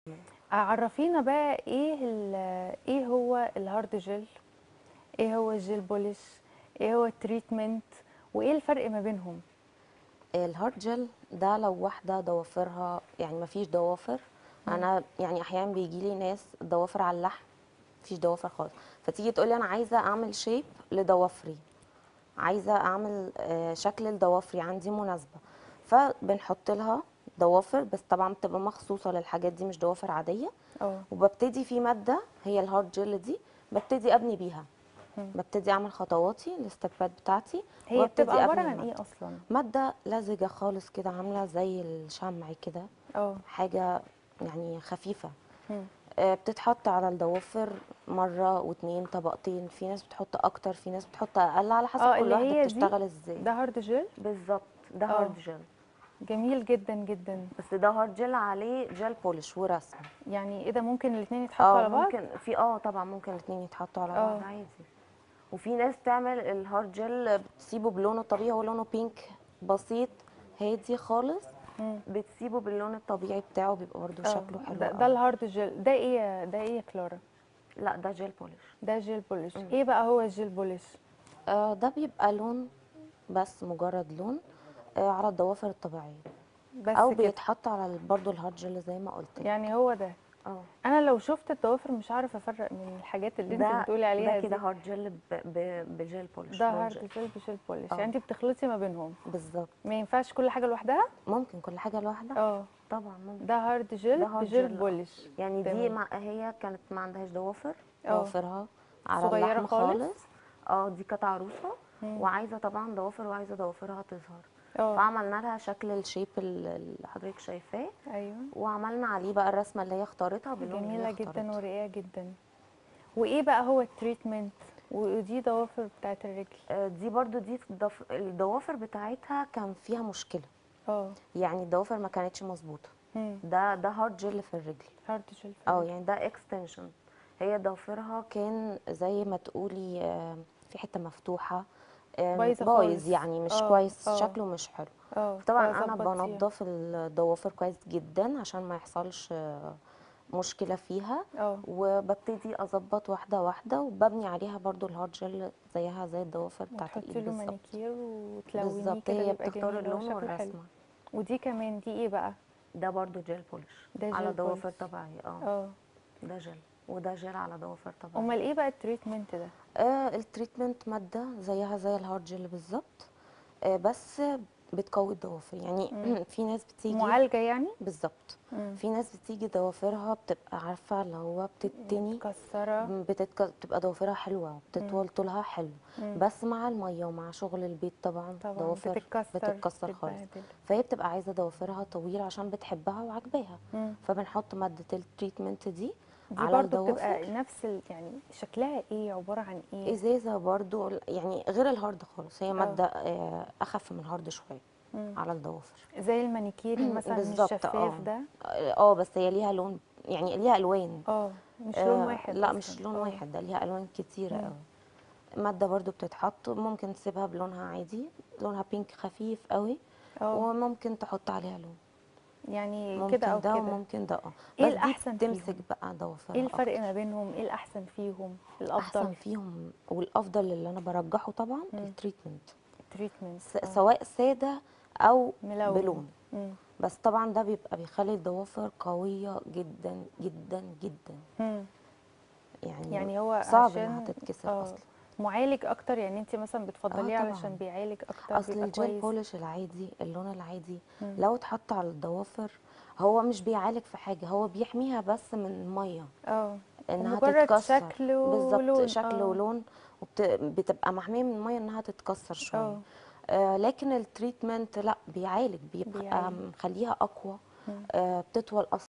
عرفينا بقى ايه ال- ايه هو الهارد جel ايه هو الجيل بولش ايه هو التريتمنت وايه الفرق ما بينهم الهارد جel ده لو واحده ضوافرها يعني ما فيش ضوافر انا يعني احيانا بيجي لي ناس ضوافر على اللحم مفيش ضوافر خالص فتيجي تقولي انا عايزه اعمل شيب لضوافري عايزه اعمل آه، شكل لضوافري عندي مناسبه فبنحط لها ضوافر بس طبعا بتبقى مخصوصه للحاجات دي مش ضوافر عاديه اه وببتدي في ماده هي الهارد جل دي ببتدي ابني بيها ببتدي اعمل خطواتي الستبات بتاعتي هي وابتدي بتبقى عباره أبني عن المادة. ايه اصلا ماده لزجه خالص كده عامله زي الشمع كده اه حاجه يعني خفيفه مم. آه، بتتحط على الضوافر مره واتنين طبقتين في ناس بتحط اكتر في ناس بتحط اقل على حسب اه كل اللي واحده هي دي بتشتغل ازاي ده هارد جel بالظبط ده آه. هارد جل جميل جدا جدا بس ده هارد جل عليه جل بولش ورسم يعني ايه ده ممكن الاثنين يتحطوا اه على بعض ممكن في اه طبعا ممكن الاثنين يتحطوا على آه. بعض عادي وفي ناس تعمل الهارد جل بتسيبه بلونه الطبيعي هو لونه بينك بسيط هادي خالص مم. بتسيبه باللون الطبيعي بتاعه بيبقى برده آه، شكله حلو ده, ده قوي. الهارد جel ده ايه ده ايه يا كلارا لا ده جل بولش ده جيل بولش ايه بقى هو الجيل بولش آه ده بيبقى لون بس مجرد لون آه على الضوافر الطبيعيه بس او كده بيتحط على برضه الهارد جل زي ما قلت لك. يعني هو ده اه انا لو شفت الضوافر مش عارف افرق من الحاجات اللي انت ده بتقولي عليها ده دي كده هارد جل ب- ب- بجل بولش ده لون هارد جل. جel بجيل بولش آه. يعني انت بتخلطي ما بينهم بالظبط ما ينفعش كل حاجه لوحدها ممكن كل حاجه لوحدها اه طبعا ممكن ده هارد جel ده هارد بجيل جel، آه. بولش يعني دي تمام. مع هي كانت ما عندهاش ضوافر اه. ضوافرها على صغيرة اللحم خالص؟ خالص اه دي كانت عروسه مم. وعايزه طبعا ضوافر وعايزه ضوافرها تظهر اه فعملنا لها شكل الشيب ال- اللي حضرتك شايفاه ايوه وعملنا عليه بقى الرسمه اللي هي اختارتها باللون اللي جميله هي جدا اختارته. ورقيقه جدا وايه بقى هو التريتمنت ودي ضوافر بتاعت الرجل آه، دي برضو دي الضف- الضوافر بتاعتها كان فيها مشكله اه يعني الضوافر ما كانتش مظبوطه مم. ده ده هارد جل في الرجل هارد جل اه يعني ده اكستنشن هي ضوافرها كان زي ما تقولي آه، في حته مفتوحه آه، بايظة بايظ خالص. يعني مش اه، كويس اه. شكله مش حلو اه طبعا انا فظبطيها. بنضف الضوافر كويس جدا عشان ما يحصلش آه، مشكله فيها اه وببتدي اظبط واحده واحده وببني عليها برضو الهارد جل زيها زي الضوافر بتاعت وتحطي الايد له بالظبط مانيكير وتلونيه بالظبط كده هي يبقى بتختار جميل هو اللون شكله حلو والرسمه ودي كمان دي ايه بقى ده برضو جل بولش ده على جل ضوافر بولش. طبيعيه اه اه ده جل وده جل على ضوافر طبيعيه امال ايه بقى التريتمنت ده آه التريتمنت مادة زيها زي الهارد جل بالظبط آه بس بتقوي الضوافر يعني مم. في ناس بتيجي معالجه يعني بالظبط مم. في ناس بتيجي ضوافرها بتبقى عارفة اللي هو بتتني متكسره بتتك... بتبقى ضوافرها حلوة بتطول طولها حلو مم. بس مع المية ومع شغل البيت طبعا, طبعا ضوافر بتتكسر بتتكسر خالص بتتبهدل. فهي بتبقى عايزة ضوافرها طويلة عشان بتحبها وعاجباها مم. فبنحط مادة التريتمنت دي دي على برضو الضوافر بتبقى نفس ال... يعني شكلها ايه عباره عن ايه ازازه برضو يعني غير الهارد خالص هي ماده آه، اخف من الهارد شويه مم. على الضوافر زي المانيكير مثلا بالظبط، الشفاف اه. ده اه بس هي ليها لون يعني ليها الوان اه مش لون آه، واحد لا أصلاً. مش لون اه. واحد ده ليها الوان كتيره مم. قوي ماده برضو بتتحط ممكن تسيبها بلونها عادي لونها بينك خفيف قوي اه وممكن تحط عليها لون يعني ممكن كده او ده كده وممكن ده اه ايه بس الأحسن دي تمسك فيهم؟ بقى ضوافرها ايه الفرق أكتر. ما بينهم ايه الاحسن فيهم احسن الافضل فيهم والافضل اللي انا برجحه طبعا مم. التريتمنت تريتمنت س- سواء ساده او ملون بلون مم. بس طبعا ده بيبقى بيخلي الضوافر قوية جدا جدا جدا مم. يعني, يعني هو صعب عشان انها تتكسر اه اصلا معالج اكتر يعني انت مثلا بتفضليه طبعاً. علشان بيعالج اكتر اصل بيبقى الجيل كويس بولش العادي اللون العادي مم. لو اتحط على الضوافر هو مش بيعالج في حاجة هو بيحميها بس من المية اه انها ومجرد تتكسر شكل بالظبط ولون شكل اه. ولون وبتبقى محمية من المية انها تتكسر شوية اه آه لكن التريتمنت لا بيعالج بيبقى بيعالج. مخليها اقوى مم. آه بتطول